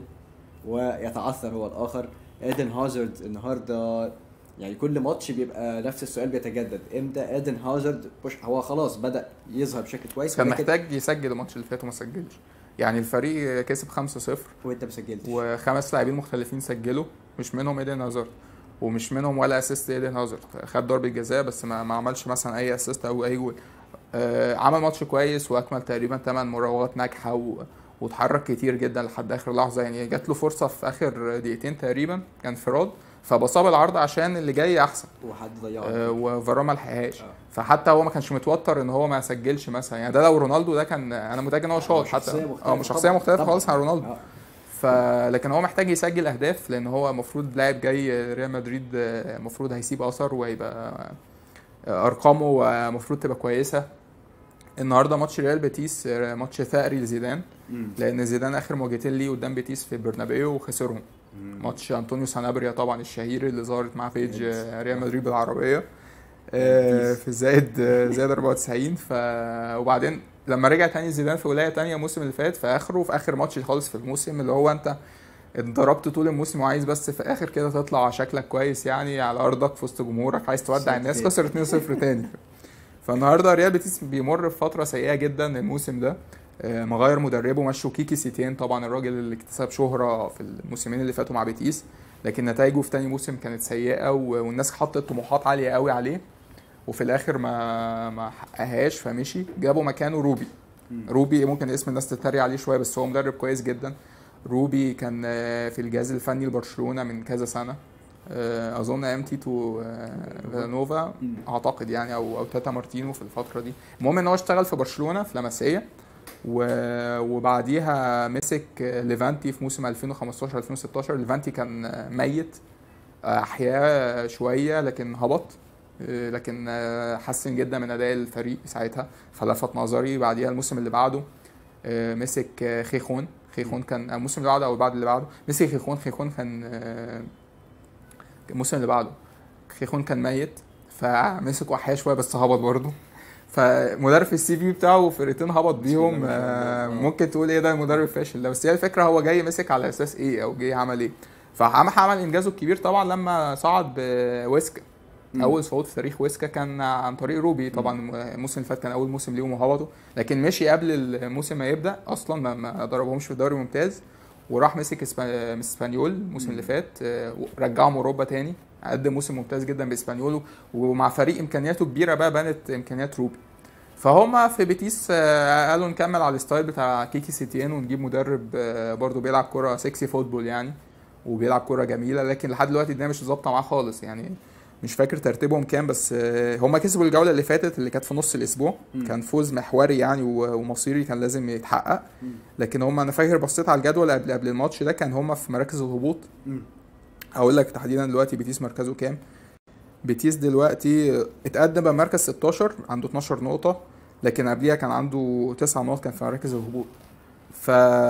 ويتعثر هو الاخر ايدن هازارد النهارده يعني كل ماتش بيبقى نفس السؤال بيتجدد امتى ايدن هازارد مش هو خلاص بدا يظهر بشكل كويس كان ولكن- محتاج يسجل الماتش اللي فات وما سجلش يعني الفريق كسب 5-0 وانت ما سجلتش وخمس لاعبين مختلفين سجلوا مش منهم ايدن هازارد ومش منهم ولا اسيست ايدن هازارد خد ضربه جزاء بس ما, ما عملش مثلا اي اسيست او اي جول آه عمل ماتش كويس واكمل تقريبا 8 مراوغات ناجحه و... واتحرك كتير جدا لحد اخر لحظه يعني جات له فرصه في اخر دقيقتين تقريبا كان انفراد فبصاب العرض عشان اللي جاي احسن وحد ضيعه آه وفاران ما لحقهاش آه. فحتى هو ما كانش متوتر ان هو ما سجلش مثلا يعني ده لو رونالدو ده كان انا متاكد ان هو شاط شخصية حتى مختلفة اه مش شخصيه طبعاً، مختلفه طبعاً. خالص عن رونالدو آه. ف لكن هو محتاج يسجل اهداف لان هو المفروض لاعب جاي ريال مدريد المفروض هيسيب اثر وهيبقى ارقامه المفروض تبقى كويسه النهارده ماتش ريال بيتيس ماتش ثأري لزيدان مم. لان زيدان اخر مواجهتين ليه قدام بيتيس في برنابيو وخسرهم مم. ماتش انطونيو سانابريا طبعا الشهير اللي ظهرت مع بيج بيتيس. ريال مدريد بالعربيه آه، بيتيس. في زائد زائد 94 ف وبعدين لما رجع تاني زيدان في ولايه تانية الموسم اللي فات في اخره في اخر ماتش خالص في الموسم اللي هو انت اتضربت طول الموسم وعايز بس في اخر كده تطلع شكلك كويس يعني على ارضك في وسط جمهورك عايز تودع خسرت الناس تاني. خسر 2-0 تاني فالنهارده ريال بيتيس بيمر بفتره سيئه جدا الموسم ده آه، مغير مدربه مشوا كيكي سيتين طبعا الراجل اللي اكتسب شهره في الموسمين اللي فاتوا مع بيتيس لكن نتائجه في تاني موسم كانت سيئه و- والناس حطت طموحات عاليه قوي عليه وفي الاخر ما ما حققهاش فمشي جابوا مكانه روبي مم. روبي ممكن اسم الناس تتريق عليه شويه بس هو مدرب كويس جدا روبي كان آه، في الجهاز الفني لبرشلونه من كذا سنه آه، اظن ايام تيتو آه، فيلانوفا مم. اعتقد يعني او او تاتا مارتينو في الفتره دي المهم ان هو اشتغل في برشلونه في لاماسيا و- وبعديها مسك ليفانتي في موسم 2015 2016 ليفانتي كان ميت احياه شويه لكن هبط لكن حسن جدا من اداء الفريق ساعتها فلفت نظري بعديها الموسم اللي بعده مسك خيخون خيخون كان الموسم اللي بعده او بعد اللي بعده مسك خيخون خيخون كان الموسم اللي بعده خيخون كان ميت فمسك وحياه شويه بس هبط برضه فمدرب في السي في بتاعه فرقتين هبط بيهم الله ما شاء آه، الله. ممكن تقول ايه ده مدرب فاشل ده بس هي الفكره هو جاي مسك على اساس ايه او جاي عمل ايه فعمل عمل انجازه الكبير طبعا لما صعد بويسكا مم. اول صعود في تاريخ ويسكا كان عن طريق روبي طبعا الموسم اللي فات كان اول موسم ليهم وهبطوا لكن مشي قبل الموسم ما يبدا اصلا ما- ما ضربهمش في الدوري الممتاز وراح مسك إسبا- اسبانيول الموسم اللي فات آه، رجعهم اوروبا تاني قدم موسم ممتاز جدا باسبانيول ومع فريق امكانياته كبيره بقى بانت امكانيات روبي فهم في بيتيس آه، قالوا نكمل على الستايل بتاع كيكي سيتيان ونجيب مدرب آه، برضو بيلعب كرة سكسي فوتبول يعني وبيلعب كرة جميلة لكن لحد دلوقتي الدنيا مش ظابطة معاه خالص يعني مش فاكر ترتيبهم كام بس آه، هم كسبوا الجولة اللي فاتت اللي كانت في نص الأسبوع مم. كان فوز محوري يعني و- ومصيري كان لازم يتحقق مم. لكن هم أنا فاكر بصيت على الجدول قبل قبل الماتش ده كان هم في مراكز الهبوط مم. هقول لك تحديدا دلوقتي بيتيس مركزه كام بيتيس دلوقتي اتقدم بمركز 16 عنده 12 نقطة لكن قبليها كان عنده 9 نقط كان في مراكز الهبوط ف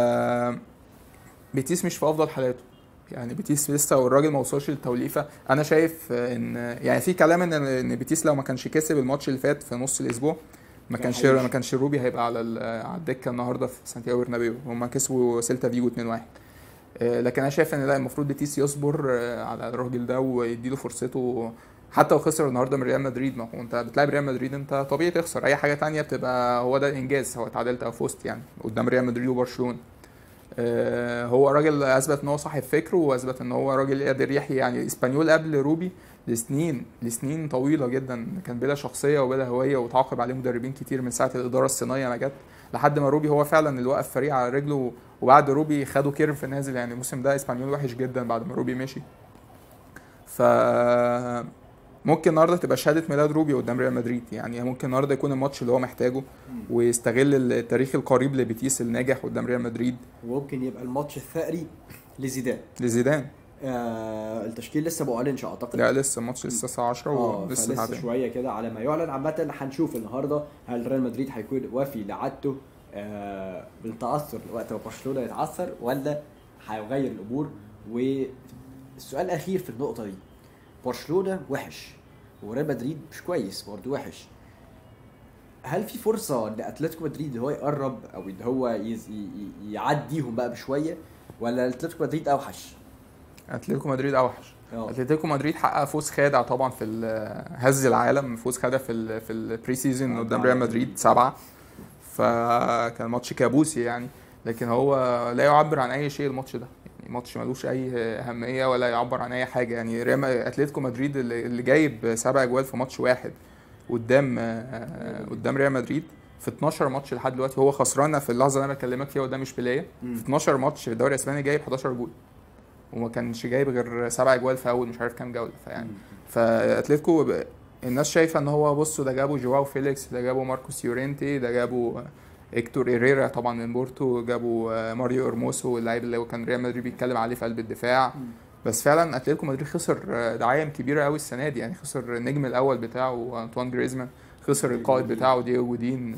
بيتيس مش في افضل حالاته يعني بيتيس لسه والراجل ما وصلش للتوليفه انا شايف ان يعني في كلام ان ان بيتيس لو ما كانش كسب الماتش اللي فات في نص الاسبوع ما كان كانش هيمشي. ما كانش روبي هيبقى على ال- على الدكه النهارده في سانتياغو برنابيو هم كسبوا سيلتا فيجو 2-1 آه، لكن انا شايف ان لا المفروض بيتيس يصبر آه، على الراجل ده ويديله فرصته حتى لو خسر النهارده من ريال مدريد ما هو انت بتلعب ريال مدريد انت طبيعي تخسر اي حاجه تانية بتبقى هو ده الانجاز سواء اتعادلت او فزت يعني قدام ريال مدريد وبرشلونه آه، هو راجل اثبت ان هو صاحب فكره واثبت ان هو راجل قادر يحيي يعني اسبانيول قبل روبي لسنين لسنين طويله جدا كان بلا شخصيه وبلا هويه وتعاقب عليه مدربين كتير من ساعه الاداره الصينيه ما جت لحد ما روبي هو فعلا اللي وقف فريق على رجله وبعد روبي خدوا كيرف نازل يعني الموسم ده اسبانيول وحش جدا بعد ما روبي مشي ف ممكن النهارده تبقى شهاده ميلاد روبي قدام ريال مدريد يعني ممكن النهارده يكون الماتش اللي هو محتاجه ويستغل التاريخ القريب لبيتيس الناجح قدام ريال مدريد وممكن يبقى الماتش الثأري لزيدان لزيدان آه التشكيل لسه ما اعلنش اعتقد لا لسه الماتش لسه الساعه 10 اه ولسه فلسه تعبان شويه كده على ما يعلن عامه هنشوف النهارده هل ريال مدريد هيكون وافي لعادته آه بالتاثر وقت ما برشلونه يتعثر ولا هيغير الامور والسؤال الاخير في النقطه دي برشلونه وحش وريال مدريد مش كويس برضه وحش هل في فرصه ان اتلتيكو مدريد هو يقرب او ان هو يز... ي- ي- يعديهم بقى بشويه ولا اتلتيكو مدريد اوحش؟ اتلتيكو مدريد اوحش اه اتلتيكو مدريد حقق فوز خادع طبعا في ال- هز العالم فوز خادع في ال في البري سيزون قدام ريال مدريد سبعه فكان ماتش كابوسي يعني لكن هو لا يعبر عن اي شيء الماتش ده يعني ماتش ملوش اي اهميه ولا يعبر عن اي حاجه يعني ريال اتلتيكو مدريد اللي اللي جايب سبع اجوال في ماتش واحد قدام آه، قدام ريال مدريد في 12 ماتش لحد دلوقتي هو خسران في اللحظه اللي انا بكلمك فيها قدام اشبيليه مم. في 12 ماتش في الدوري الاسباني جايب 11 جول وما كانش جايب غير سبع اجوال في اول مش عارف كام جوله فيعني فاتلتيكو ب- الناس شايفه ان هو بصوا ده جابوا جواو فيليكس ده جابوا ماركوس يورينتي ده جابوا اكتور ايريرا طبعا من بورتو جابوا ماريو ارموسو اللاعب اللي هو كان ريال مدريد بيتكلم عليه في قلب الدفاع مم. بس فعلا اتلتيكو مدريد خسر دعايه كبيره قوي السنه دي يعني خسر النجم الاول بتاعه انطوان جريزمان خسر القائد بتاعه دييجو جودين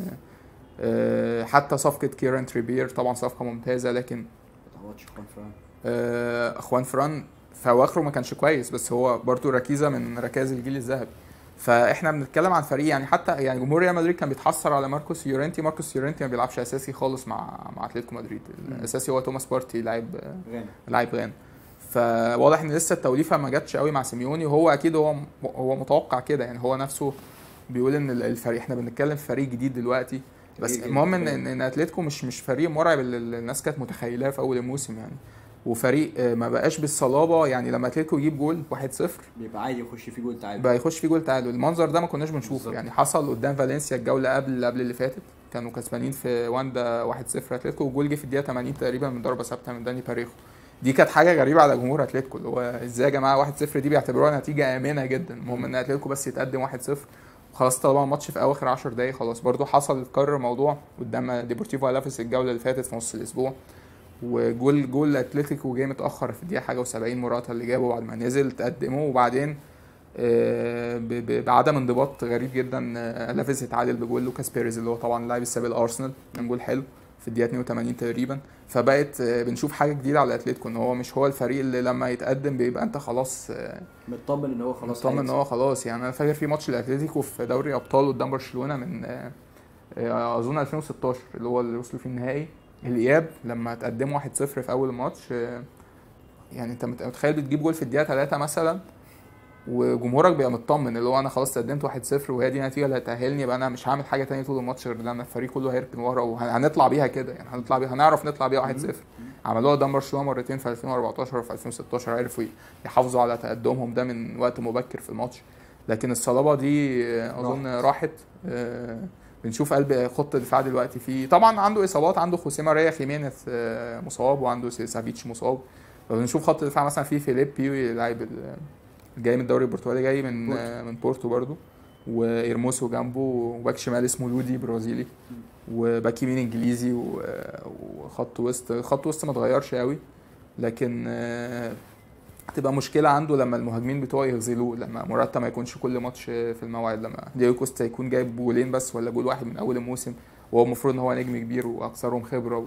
آه، حتى صفقه كيران تريبير طبعا صفقه ممتازه لكن ما تعوضش خوان فران آه، اخوان فران في اواخره ما كانش كويس بس هو برضو ركيزه من ركائز الجيل الذهبي فاحنا بنتكلم عن فريق يعني حتى يعني جمهور ريال مدريد كان بيتحسر على ماركوس يورينتي ماركوس يورينتي ما بيلعبش اساسي خالص مع مع اتلتيكو مدريد مم. الاساسي هو توماس بارتي لاعب غانا لاعب غانا فواضح ان لسه التوليفه ما جاتش قوي مع سيميوني وهو اكيد هو هو متوقع كده يعني هو نفسه بيقول ان الفريق احنا بنتكلم في فريق جديد دلوقتي بس فريق المهم ان جديد. ان إن اتلتيكو مش مش فريق مرعب اللي اللي الناس كانت متخيلاه في اول الموسم يعني وفريق آه، ما بقاش بالصلابه يعني لما اتلتيكو يجيب جول 1-0 بيبقى عادي يخش فيه جول تعادل بقى يخش فيه جول تعادل المنظر ده ما كناش بنشوفه بالظبط. يعني حصل قدام فالنسيا الجوله قبل قبل اللي فاتت كانوا كسبانين في واندا 1-0 اتلتيكو والجول جه في الدقيقه 80 تقريبا من ضربه ثابته من داني باريخو دي كانت حاجه غريبه على جمهور اتلتيكو اللي هو ازاي يا جماعه 1-0 دي بيعتبروها نتيجه امنه جدا المهم ان اتلتيكو بس يتقدم 1-0 وخلاص طالما الماتش في اواخر 10 دقايق خلاص برضو حصل اتكرر موضوع قدام ديبورتيفو الافيس الجوله اللي فاتت في نص الاسبوع وجول جول اتلتيكو جه متاخر في الدقيقه حاجه و70 مراتا اللي جابه بعد ما نزل تقدمه وبعدين آه، ب- ب- بعدم انضباط غريب جدا آه، لافيز اتعادل بجول لوكاس بيريز اللي هو طبعا اللاعب السابق الارسنال كان جول حلو في الدقيقه 82 تقريبا فبقت آه، بنشوف حاجه جديده على اتلتيكو ان هو مش هو الفريق اللي لما يتقدم بيبقى انت خلاص آه، مطمن ان هو خلاص مطمن ان هيكسب. هو خلاص يعني انا فاكر في ماتش الاتليتيكو في دوري ابطال قدام برشلونه من آه، آه، اظن 2016 اللي هو اللي وصلوا فيه النهائي الاياب لما تقدموا 1-0 في اول الماتش آه، يعني انت مت- متخيل بتجيب جول في الدقيقه 3 مثلا وجمهورك بيبقى مطمن اللي هو انا خلاص تقدمت 1-0 وهي دي النتيجه اللي هتاهلني يبقى انا مش هعمل حاجه تانية طول الماتش غير لما الفريق كله هيركن ورا وهنطلع بيها كده يعني هنطلع بيها هنعرف نطلع بيها 1-0 عملوها قدام برشلونه مرتين في 2014 وفي 2016 عرفوا يحافظوا على تقدمهم ده من وقت مبكر في الماتش لكن الصلابه دي آه، اظن راحت آه، بنشوف قلب خط الدفاع دلوقتي فيه طبعا عنده اصابات عنده خوسيه ماريا خيمينيز آه، مصاب وعنده سافيتش مصاب فبنشوف خط الدفاع مثلا فيه فيليبي لاعب ال- جاي من الدوري البرتغالي جاي من بورتو. آه، من بورتو برضو وايرموسو جنبه وباك شمال اسمه لودي برازيلي وباك يمين انجليزي و- وخط وسط خط وسط ما اتغيرش قوي لكن آه، هتبقى مشكله عنده لما المهاجمين بتوعه يغزلوه لما موراتا ما يكونش كل ماتش في الموعد لما دياجو كوستا يكون جايب جولين بس ولا جول واحد من اول الموسم وهو المفروض ان هو نجم كبير واكثرهم خبره و...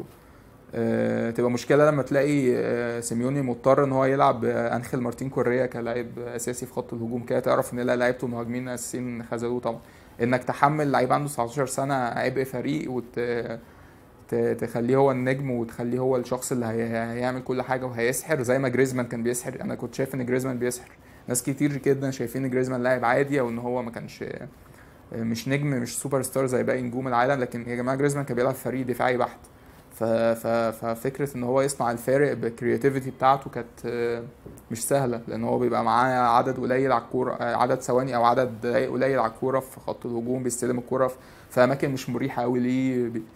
آه، تبقى مشكله لما تلاقي آه، سيميوني مضطر ان هو يلعب آه، انخيل مارتين كوريا كلاعب اساسي في خط الهجوم كده تعرف ان لا لعيبته مهاجمين اساسيين خذلوه طبعا انك تحمل لعيب عنده 19 سنه عبء فريق وت ت- تخليه هو النجم وتخليه هو الشخص اللي هي- هيعمل كل حاجه وهيسحر زي ما جريزمان كان بيسحر انا كنت شايف ان جريزمان بيسحر ناس كتير جدا شايفين ان جريزمان لاعب عادي او ان هو ما كانش مش نجم مش سوبر ستار زي باقي نجوم العالم لكن يا جماعه جريزمان كان بيلعب في فريق دفاعي بحت ف... ف... ففكره ان هو يصنع الفارق بالكرياتيفيتي بتاعته كانت آه، مش سهله لان هو بيبقى معاه عدد قليل على الكوره آه، عدد ثواني او عدد دقايق قليل على الكوره في خط الهجوم بيستلم الكوره في- في اماكن مش مريحه قوي ليه بي...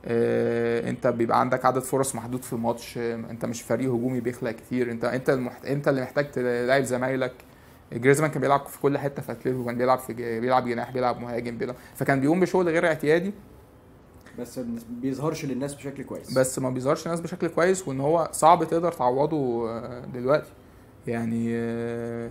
آه، انت بيبقى عندك عدد فرص محدود في الماتش آه، انت مش فريق هجومي بيخلق كتير انت انت المحت... انت اللي محتاج تلاعب زمايلك جريزمان كان بيلعب في كل حته في اتلتيكو كان بيلعب في ج- بيلعب جناح بيلعب مهاجم بيلعب فكان بيقوم بشغل غير اعتيادي بس ما بيظهرش للناس بشكل كويس بس ما بيظهرش ناس بشكل كويس وان هو صعب تقدر تعوضه آه، دلوقتي يعني آه،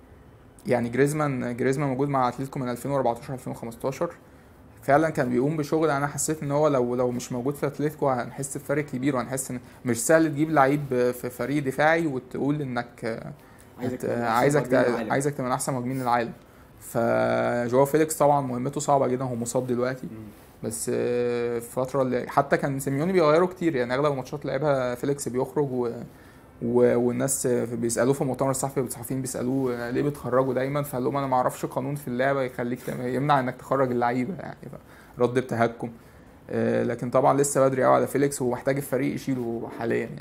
يعني جريزمان جريزمان موجود مع اتلتيكو من 2014 2015 فعلا كان بيقوم بشغل انا حسيت ان هو لو لو مش موجود في اتلتيكو هنحس بفرق كبير وهنحس ان مش سهل تجيب لعيب في فريق دفاعي وتقول انك آه، عايزك هت- تبقى من أحسن عايزك مهاجمين تع- العالم. عايزك تبقى من احسن مهاجمين العالم فجواو فيليكس طبعا مهمته صعبه جدا هو مصاب دلوقتي بس آه، الفتره اللي حتى كان سيميوني بيغيروا كتير يعني اغلب الماتشات اللي لعبها فيليكس بيخرج و... و... والناس بيسالوه في المؤتمر الصحفي والصحفيين بيسالوه ليه بتخرجوا دايما فقال لهم انا ما اعرفش قانون في اللعبه يخليك ت- يمنع انك تخرج اللعيبه يعني رد بتهكم آه، لكن طبعا لسه بدري قوي على فيليكس ومحتاج الفريق يشيله حاليا يعني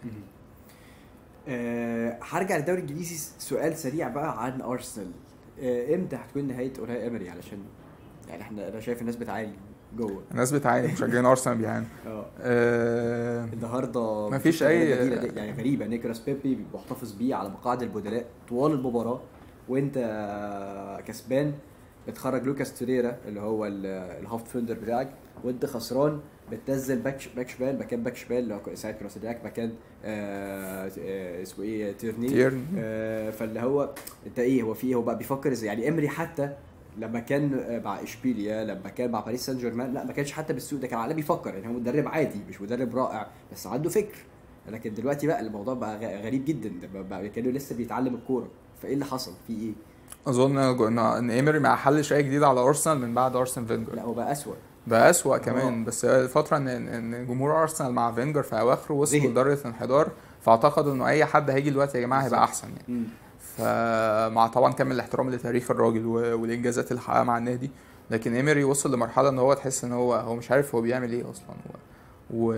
آه، هرجع للدوري الانجليزي سؤال سريع بقى عن ارسنال آه، امتى هتكون نهايه اوناي امري علشان يعني احنا انا شايف الناس بتعاني جوه الناس بتعاني مشجعين ارسنال بيعانوا اه آه، النهارده مفيش بتبقى أي- بديلة يعني غريبه نيكولاس بيبي محتفظ بيه على مقاعد البدلاء طوال المباراه وانت كسبان بتخرج لوكاس توريرا اللي هو ال- الهاف ديفندر بتاعك وانت خسران بتنزل باك ش- باك شمال مكان باك شمال اللي هو ساعد كراسيدياك مكان آه آه اسمه ايه تيرني تيرن آه، فاللي هو انت ايه هو في إيه؟ هو بقى بيفكر ازاي يعني امري حتى لما كان آه، مع اشبيليا لما كان مع باريس سان جيرمان لا ما كانش حتى بالسوق ده كان على بيفكر يعني هو مدرب عادي مش مدرب رائع بس عنده فكر لكن دلوقتي بقى الموضوع بقى غ- غريب جدا ده بقى- بقى كانه لسه بيتعلم الكوره فايه اللي حصل في ايه اظن ان إن ايمري ما حلش اي جديد على ارسنال من بعد ارسنال فينجر لا هو بقى اسوأ بقى اسوأ كمان بس الفتره ان ان جمهور ارسنال مع فينجر في اواخره وصلوا زهق. لدرجه الانحدار فاعتقدوا انه اي حد هيجي دلوقتي يا جماعه هيبقى بالظبط. احسن يعني مم. فمع طبعا كامل الاحترام لتاريخ الراجل و- والانجازات اللي حققها مع النادي لكن ايمري وصل لمرحله ان هو تحس ان هو هو مش عارف هو بيعمل ايه اصلا و... و...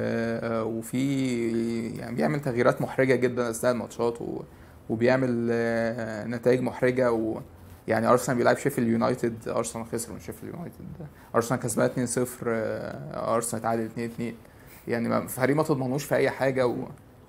وفي يعني بيعمل تغييرات محرجه جدا اثناء الماتشات و... وبيعمل آه، نتائج محرجه و... يعني ارسنال بيلعب شيفيلد يونايتد ارسنال خسر من شيفيلد يونايتد ارسنال كسبان 2-0 آه، ارسنال اتعادل 2-2 يعني ما- فريق ما تضمنوش في اي حاجه و...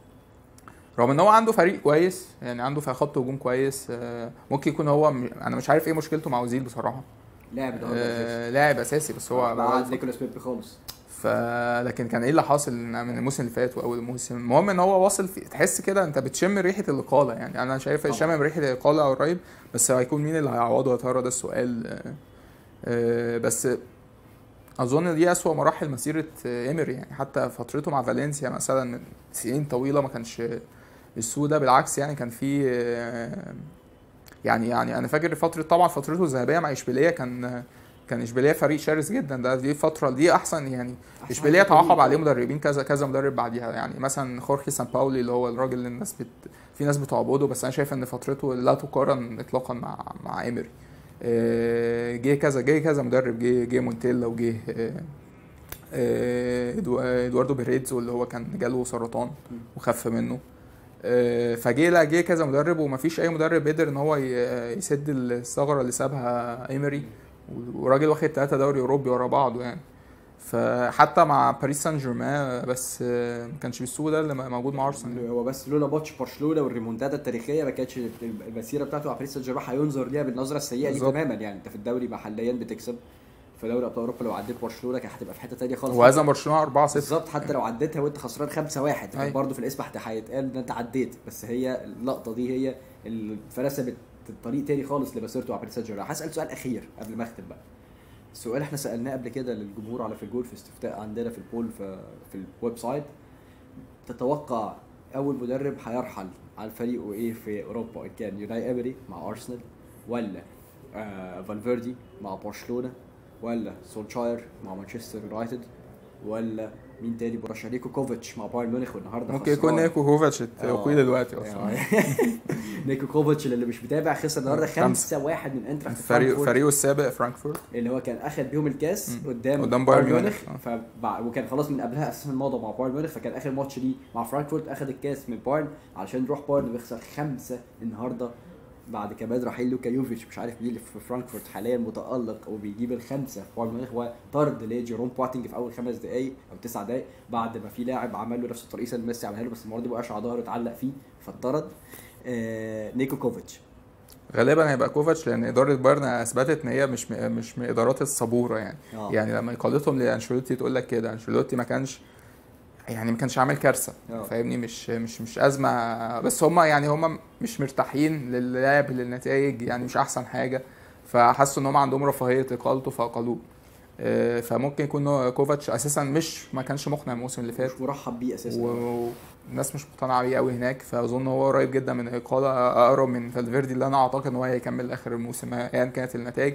رغم ان هو عنده فريق كويس يعني عنده في خط هجوم كويس آه، ممكن يكون هو م- انا مش عارف ايه مشكلته مع اوزيل بصراحه لاعب النهارده أساسي. آه، لاعب اساسي بس هو بعد نيكولاس بيبي خالص ف لكن كان ايه اللي حاصل من الموسم اللي فات واول الموسم المهم ان هو واصل في تحس كده انت بتشم ريحه الاقاله يعني انا شايف طبعا. شامم ريحه الاقاله قريب بس هيكون مين اللي هيعوضه يا ترى ده السؤال آه، آه، بس اظن دي اسوأ مراحل مسيره آه، ايمري يعني حتى فترته مع فالنسيا مثلا من سنين طويله ما كانش السوء ده بالعكس يعني كان في آه، يعني يعني انا فاكر فتره طبعا فترته الذهبيه مع اشبيليه كان كان اشبيليه فريق شرس جدا ده دي فتره دي احسن يعني أحسن اشبيليه واحد تعاقب فريق. عليه مدربين كذا كذا مدرب بعديها يعني مثلا خورخي سان باولي اللي هو الراجل اللي الناس بت... في ناس بتعبده بس انا شايف ان فترته لا تقارن اطلاقا مع مع ايمري آه، جه كذا جه كذا مدرب جه جه مونتيلا وجه آه، آه، إدو- ادواردو بيريتزو اللي هو كان جاله سرطان وخف منه آه، فجه لا جه كذا مدرب ومفيش اي مدرب قدر ان هو ي- يسد الثغره اللي سابها ايمري وراجل واخد ثلاثة دوري اوروبي ورا بعضه يعني فحتى مع باريس سان جيرمان بس آه، ما كانش بالسوء ده اللي موجود مع ارسنال هو بس لولا ماتش برشلونه والريمونتادا التاريخيه ما كانتش المسيره بتاعته مع باريس سان جيرمان هينظر ليها بالنظره السيئه دي بالظبط. تماما يعني انت في الدوري محليا بتكسب في دوري ابطال اوروبا لو عديت برشلونه كانت هتبقى في حته ثانيه خالص وهزم برشلونه 4-0 بالظبط حتى لو عديتها وانت خسران 5 1 أيوة. برضه في الاسم هت- هيتقال ان انت عديت بس هي اللقطه دي هي اللي فرسمت الطريق تاني خالص لمسيرته مع باريس سان جيرمان هسال سؤال اخير قبل ما اختم بقى السؤال احنا سالناه قبل كده للجمهور على في الجول في استفتاء عندنا في البول في, في الويب سايت تتوقع اول مدرب هيرحل عن فريقه ايه في اوروبا ان كان يوناي امري مع ارسنال ولا آه فالفيردي مع برشلونه ولا سولشاير مع مانشستر يونايتد ولا مين تاني برشح نيكو كوفيتش مع بايرن ميونخ والنهارده ممكن يكون خسران. نيكو كوفاتش آه. التوقيت دلوقتي اصلا آه. نيكو كوفيتش اللي مش متابع خسر النهارده خمسة. 5 1 من انتراخت فريق فرانكفورت. فريقه السابق فرانكفورت اللي هو كان اخد بيهم الكاس مم. قدام قدام بايرن بايرن ميونخ. ميونخ فبع... وكان خلاص من قبلها اساسا ماضى مع بايرن ميونخ فكان اخر ماتش ليه مع فرانكفورت اخد الكاس من بايرن علشان يروح بايرن بيخسر خمسه النهارده بعد كمان رحيل لوكا يوفيتش مش عارف مين اللي في فرانكفورت حاليا متالق وبيجيب الخمسه في بايرن ميونخ وطرد لجيروم بواتينج في اول خمس دقائق او تسع دقائق بعد ما في لاعب عمل له نفس الطريقه اللي ميسي عملها له بس المره دي وقعش على ظهره اتعلق فيه فاتطرد آه نيكو كوفيتش غالبا هيبقى كوفاتش لان اداره بايرن اثبتت ان هي مش م- مش من الادارات الصبوره يعني آه. يعني لما يقالتهم لانشيلوتي تقول لك كده انشيلوتي ما كانش يعني ما كانش عامل كارثه آه. فاهمني مش مش مش ازمه بس هم يعني هم مش مرتاحين للعب للنتائج يعني مش احسن حاجه فحسوا ان هم عندهم رفاهيه اقالته فاقالوه آه، فممكن يكون هو كوفاتش اساسا مش ما كانش مقنع الموسم اللي فات مش مرحب بيه اساسا والناس مش مقتنعه بيه قوي هناك فاظن هو قريب جدا من الاقاله اقرب من فالفيردي اللي انا اعتقد ان هو هيكمل اخر الموسم ايا كانت النتائج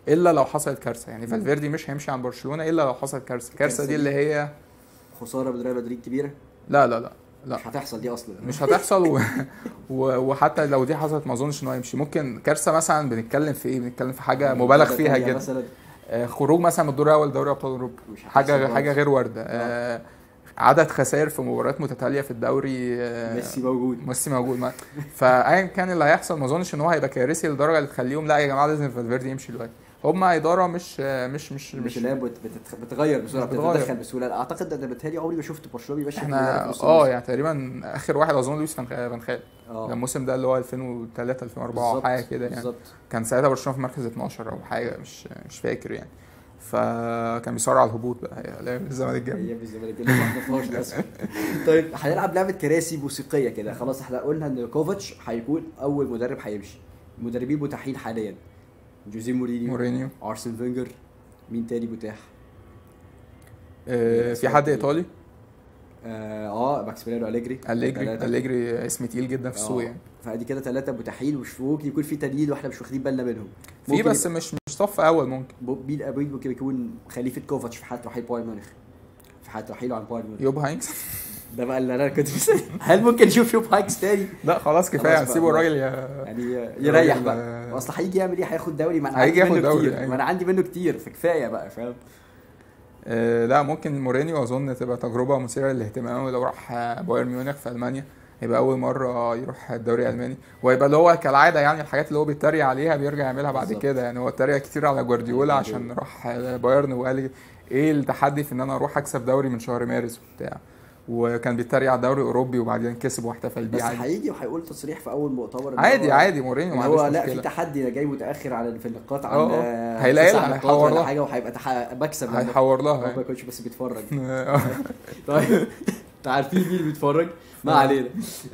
الا لو حصلت كارثه يعني فالفيردي مش هيمشي عن برشلونه الا لو حصلت كارثه الكارثه دي اللي هي خساره من ريال مدريد كبيره لا لا لا لا مش هتحصل دي اصلا مش هتحصل و... و... وحتى لو دي حصلت ما اظنش ان هو يمشي ممكن كارثه مثلا بنتكلم في ايه بنتكلم في حاجه مبالغ فيها تانية جدا مثلا آه، خروج مثلا من الدور الاول دوري ابطال اوروبا مش هتحصل حاجه برضه. حاجه غير وارده آه، عدد خسائر في مباريات متتاليه في الدوري آه، ميسي موجود ميسي موجود ما فايا كان اللي هيحصل ما اظنش ان هو هيبقى كارثي لدرجه اللي تخليهم لا يا جماعه لازم فالفيردي يمشي دلوقتي هم اداره مش مش مش مش اللي هي بت- بت- بتغير بسرعه بتتغير. بتتدخل بسهوله اعتقد ان بالتالي عمري ما شفت برشلونه بيمشي احنا في اه يعني تقريبا اخر واحد اظن لويس فان فان خال اه ده الموسم ده اللي هو 2003 2004 بالظبط، حاجه كده يعني بالظبط كان ساعتها برشلونه في مركز 12 او حاجه مش مش فاكر يعني فكان بيصارع على الهبوط بقى يعني الزمالك جاب ايام الزمالك اللي ما حضرتهاش للاسف طيب هنلعب لعبه كراسي موسيقيه كده خلاص احنا قلنا ان كوفاتش هيكون اول مدرب هيمشي المدربين متاحين حاليا جوزيه مورينيو مورينيو ارسن فينجر مين تاني متاح؟ آه، في حد ايطالي اه, آه ماكسيميليانو اليجري أليجري تلاتة. أليجري اسم تقيل جدا في السوق آه. يعني فادي كده ثلاثه متاحين ومش ممكن يكون في تانيين واحنا مش واخدين بالنا منهم في ممكن بس مش مش صف اول ممكن يبقى- مين مين ممكن يكون خليفه كوفاتش في حاله رحيل بايرن ميونخ في حاله رحيله عن بايرن ميونخ يوب هاينكس ده بقى اللي انا كنت بس- هل ممكن نشوف شوف هايكس تاني لا خلاص كفايه خلاص بقى. هنسيبه الراجل يا يعني يريح الراجل، بقى آه، اصل هيجي يعمل ايه هياخد دوري ما انا هيجي عندي ياخد منه دوري، كتير أيوة. ما انا عندي منه كتير فكفايه بقى فاهم آه، لا ممكن مورينيو اظن تبقى تجربه مثيره للاهتمام لو راح آه، بايرن ميونخ في المانيا هيبقى اول مره يروح الدوري الالماني وهيبقى اللي هو كالعاده يعني الحاجات اللي هو بيتريق عليها بيرجع يعملها بعد بالظبط. كده يعني هو اتريق كتير على جوارديولا جوارديولا. عشان راح آه، بايرن وقال ايه التحدي في ان انا اروح اكسب دوري من شهر مارس وبتاع وكان بيتريق على الدوري الاوروبي وبعدين كسب واحتفل بس بيه عادي هيجي وهيقول تصريح في اول مؤتمر إن عادي هو- عادي مورينيو ان ما هو عندوش لا في مشكله تحدي انا جاي متاخر على في النقاط عن اه، اه. آه، هيلاقي تسع لها، نقاط هيحور ولا لها. حاجه وهيبقى تح- بكسب لما- هيحور هو لها ما يكونش بس بيتفرج آه. طيب انتوا عارفين مين اللي بيتفرج ما آه. علينا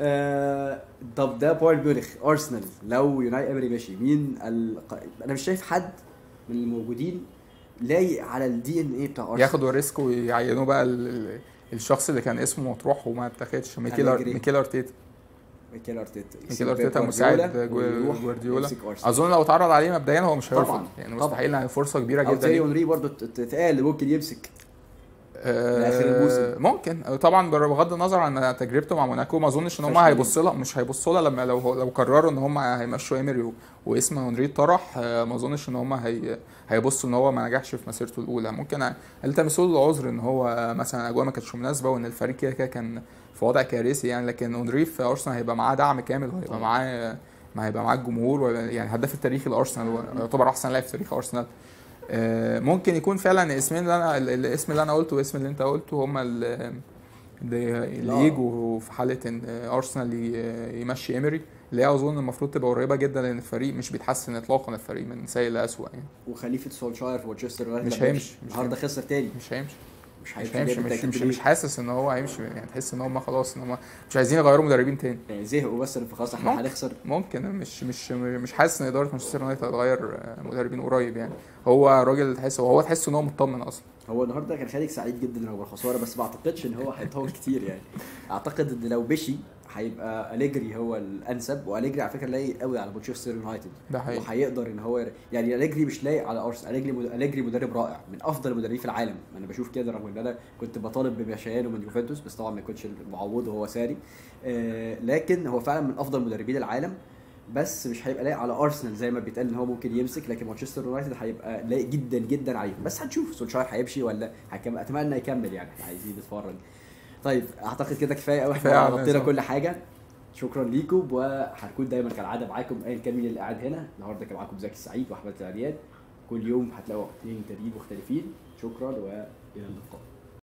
آه طب ده بايرن ميونخ ارسنال لو يوناي امري ماشي مين ال... انا مش شايف حد من الموجودين لايق على الدي ان ايه بتاع ارسنال ياخدوا ريسك ويعينوا بقى ال- ال- الشخص اللي كان اسمه مطروح وما اتاخدش ميكيل أر- أليجري. ميكيل ارتيتا ميكيل ارتيتا ميكيل ارتيتا مساعد جو- ويروح جوارديولا. يمسك أرسنال. اظن لو اتعرض عليه مبدئيا هو مش هيرفض طبعاً، يعني طبعاً. مستحيل يعني فرصه كبيره او جدا تيري ليه. اونري برضه اتقال ممكن يمسك آه، لآخر الموسم. ممكن طبعا بغض النظر عن تجربته مع موناكو ما اظنش ان هم فاشلين. هيبصوا لها مش هيبصوا لها لما لو لو قرروا ان هم هيمشوا ايمري و- واسم اونري طرح آه، ما اظنش ان هم هي هيبصوا ان هو ما نجحش في مسيرته الاولى ممكن يلتمسوا له العذر ان هو مثلا الاجواء ما كانتش مناسبه وان الفريق كده كده كان في وضع كارثي يعني لكن اونري في ارسنال هيبقى معاه دعم كامل وهيبقى طبعا. معاه ما هيبقى معاه الجمهور ولا- يعني هداف التاريخي لارسنال يعتبر احسن لاعب في تاريخ ارسنال آه، ممكن يكون فعلا الاسمين اللي انا ال- الاسم اللي انا قلته والاسم اللي انت قلته هما ال- اللي اللي لا. يجوا في حاله ان ارسنال ي- يمشي ايمري اللي هي اظن المفروض تبقى قريبه جدا لان الفريق مش بيتحسن اطلاقا الفريق من سيء لاسوء يعني وخليفه سولشاير في مانشستر يونايتد مش لما هيمشي، مش النهارده خسر تاني مش هيمشي مش مش هيمشي هيمشي جامد مش, تأكيد مش, ليه. مش حاسس ان هو هيمشي يعني تحس ان هم خلاص ان هم مش عايزين يغيروا مدربين تاني يعني زهقوا بس فخلاص احنا ممكن. هنخسر ممكن مش مش مش حاسس ان اداره مانشستر يونايتد هتغير مدربين قريب يعني هو راجل تحس هو تحس ان هو مطمن اصلا هو النهارده كان خارج سعيد جدا رغم الخساره بس ما اعتقدش ان هو هيطول كتير يعني اعتقد ان لو مشي هيبقى اليجري هو الانسب واليجري على فكره لايق قوي على مانشستر يونايتد ده حقيقي وهيقدر ان هو ير- يعني اليجري مش لايق على ارسنال اليجري مد- اليجري مدرب رائع من افضل المدربين في العالم انا بشوف كده رغم ان انا كنت بطالب بمشيانه من يوفنتوس بس طبعا ما يكونش معوضه وهو ساري آه لكن هو فعلا من افضل مدربين العالم بس مش هيبقى لايق على ارسنال زي ما بيتقال ان هو ممكن يمسك لكن مانشستر يونايتد هيبقى لايق جدا جدا عليهم بس هنشوف سولشاير هيمشي ولا هيكمل اتمنى يكمل يعني احنا عايزين نتفرج طيب اعتقد كده كفايه قوي كفاية احنا على غطينا الناس. كل حاجه شكرا ليكم وهنكون دايما كالعاده معاكم ايا كان مين اللي قاعد هنا النهارده كان معاكم زكي السعيد واحمد العريان كل يوم هتلاقوا اثنين جديد مختلفين شكرا والى اللقاء